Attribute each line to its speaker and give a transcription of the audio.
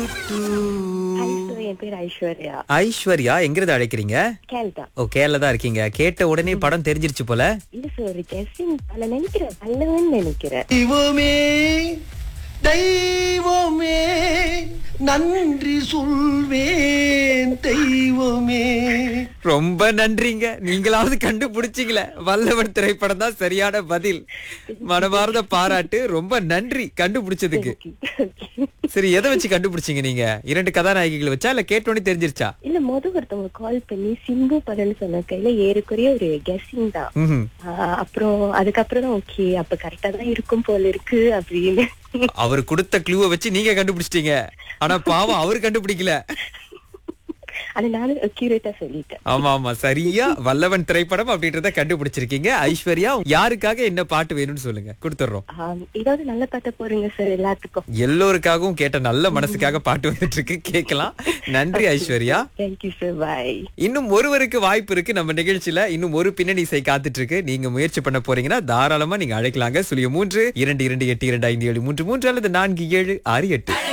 Speaker 1: ஐஸ்வர்யா, என் பேர் ஐஸ்வர்யா
Speaker 2: ஐஸ்வர்யா எங்கிருந்து அழைக்கிறீங்க
Speaker 1: கேள்தா
Speaker 2: ஓ கேரளா தான் இருக்கீங்க கேட்ட உடனே படம் தெரிஞ்சிருச்சு போல
Speaker 1: இல்ல சார் ஒரு கெஸ்டிங் பல நினைக்கிறேன் நல்லவன் நினைக்கிறேன்
Speaker 3: தெய்வமே தெய்வமே நன்றி சொல்வேன் தெய்வமே
Speaker 2: ரொம்ப நன்றிங்க நீங்களாவது கண்டுபிடிச்சீங்களே வல்லவன் திரைப்படம் தான் சரியான பதில் மனமார்ந்த பாராட்டு ரொம்ப நன்றி கண்டுபிடிச்சதுக்கு சரி எதை வச்சு கண்டுபிடிச்சீங்க நீங்க இரண்டு கதாநாயகிகளை வச்சா இல்ல கேட்டோன்னே தெரிஞ்சிருச்சா
Speaker 1: இல்ல முத ஒருத்தவங்க கால் பண்ணி சிம்பு படம்னு சொன்ன கையில ஏறக்குறைய ஒரு கெஸ்டிங் தான்
Speaker 2: ம்ஹும்.
Speaker 1: ஆஹ் அப்புறம் அதுக்கப்புறம் தான் ஓகே அப்ப கரெக்டா தான் இருக்கும் போல இருக்கு அப்படின்னு
Speaker 2: அவர் கொடுத்த க்ளூவை வச்சு நீங்க கண்டுபிடிச்சிட்டீங்க ஆனா பாவம் அவர் கண்டுபிடிக்கல
Speaker 1: அது நானும் அக்யூரேட்டா சொல்லிட்டேன்
Speaker 2: ஆமா ஆமா சரியா வல்லவன் திரைப்படம் அப்படின்றத கண்டுபிடிச்சிருக்கீங்க ஐஸ்வர்யா யாருக்காக என்ன பாட்டு வேணும்னு சொல்லுங்க கொடுத்துறோம்
Speaker 1: ஆஹ் ஏதாவது நல்ல பாட்ட போறீங்க சார் எல்லாத்துக்கும்
Speaker 2: எல்லோருக்காகவும் கேட்ட நல்ல மனசுக்காக பாட்டு வந்துட்டு இருக்கு கேட்கலாம் நன்றி ஐஸ்வர்யா
Speaker 1: தேங்க்யூ சார் பாய்
Speaker 2: இன்னும் ஒருவருக்கு வாய்ப்பு இருக்கு நம்ம நிகழ்ச்சியில இன்னும் ஒரு பின்னணி இசை காத்துட்டு இருக்கு நீங்க முயற்சி பண்ண போறீங்கன்னா தாராளமா நீங்க அழைக்கலாங்க சுழிய மூன்று இரண்டு இரண்டு எட்டு இரண்டு ஐந்து ஏழு மூன்று மூன்று அல்லது நான்கு ஏழு ஆறு எட்டு